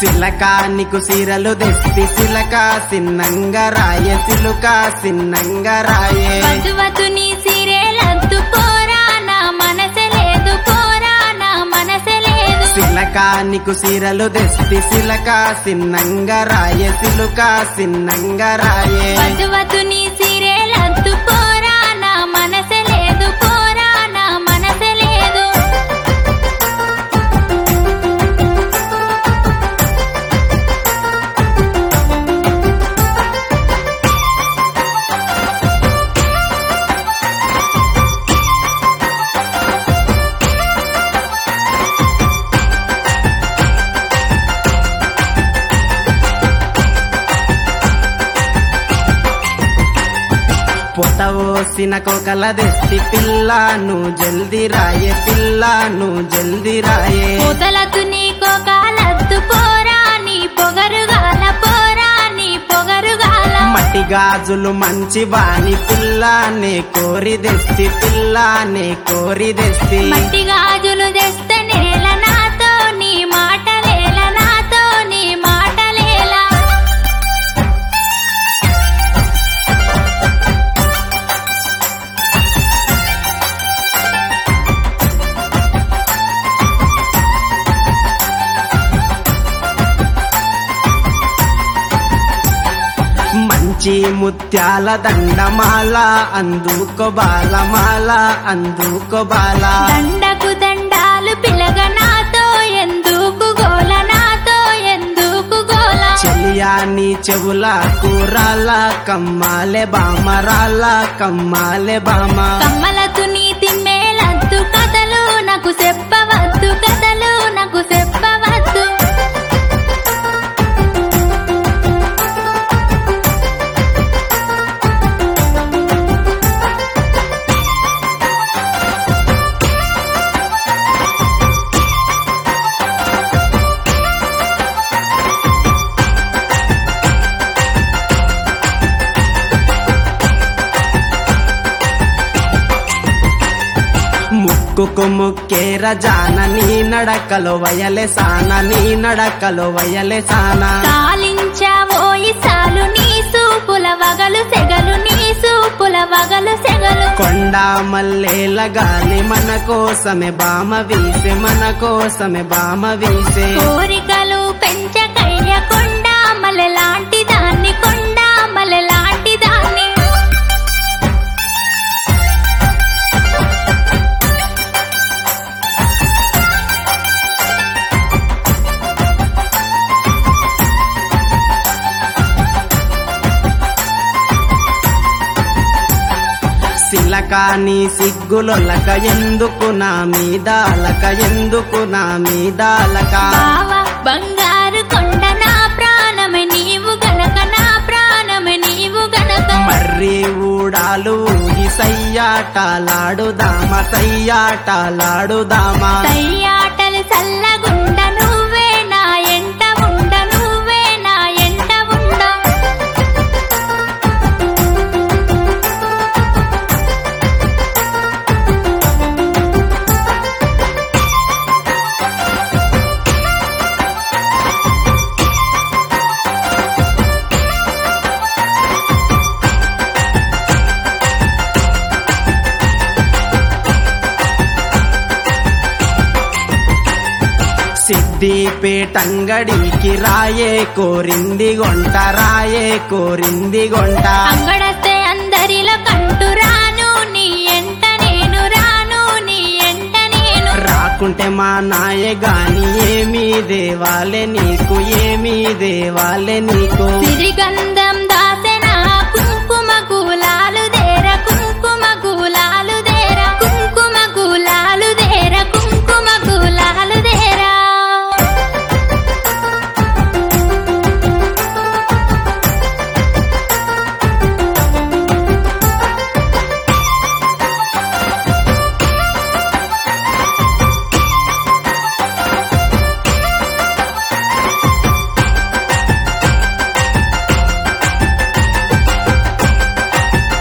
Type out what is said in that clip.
సిలక నీకు సీరలు తెస్తి సిలక సిన్నంగా రాయే సిలుక సిన్నంగా రాయే వద్దు వద్దు నీ సీరేలద్దు పోరా నా మనసే లేదు పోరా నా మనసే లేదు సిలక నీకు సీరలు తెస్తి సిలక సిన్నంగా రాయే సిలుక సిన్నంగా రాయే వద్దు వద్దు నీ సీరేలద్దు పోరా నా మనసే లేదు పోరా నా మనసే లేదు పొతవోసిన కోకల తెస్తి పిల్లను జల్ది రాయే పిల్లను జల్ది రాయే పూతలద్దు నీకో కాలద్దు పోరా నీ పొగరుగాల పోరా నీ పొగరుగాల మట్టి గాజులు మంచి బాని పిల్లానే కోరి తెస్తి పిల్లానే కోరి తెస్తి మట్టి గాజులు తెస్తే నేల నాతో నీ మాటలేల నాతో నీ మాటలేలా మంచి ముత్యాల దండమాల అందుకో బాలమాల అందుకో బాల దండకు దండాలు పిలగ నాతో ఎందుకు గోల నాతో ఎందుకు గోల చెలియాని చెవుల కూరాల కమ్మాలే బామరాల కమ్మాలే బామ కమ్మలతు నీ తిమ్మేలద్దు కథలు నాకు చెప్పవద్దు కథలు నాకు చెప్పవద్దు ముక్కుకు ముక్కేర జాన నీ నడకలో వయలే సాన నీ నడకలో వయలే సాన కాలించవోయి సాలు నీ సూపుల వగలు సెగలు నీ సూపుల వగలు సెగలు కొండ మల్లేల గాలి మన కోసమే బామ వీసే మన కోసమే బామ వీసే కోరికలు పెంచకయ్య కొండ మల్లె లాంటి దాన్ని కొండ మల్లె లాంటి దాన్ని సిలక నీ సిగ్గులొలక ఎందుకు నా మీద అలక ఎందుకు నా మీద అలక బావ బంగారు కొండ నా ప్రాణమే నీవు గనక నా ప్రాణమే నీవు గనక మర్రి ఊడాలు ఊగి సయ్యాటలాడుదామా సయ్యాటలాడుదామా సయ్యాటలు చల్లగుండ నువ్వే నా ఎంట ఉండ నువ్వే నా ఎంట ఉండ సిద్దిపేటంగడికి రాయే కోరింది గొంట రాయే కోరింది గొంట అంగడస్తే అందరిలో కంటు రాను నీ ఎంట నేను రాను నీ ఎంట నేను రాకుంటే మా నాయ గాని ఏమీ దేవాలే నీకు ఏమీ దేవాలే నీకు సిరిగంధ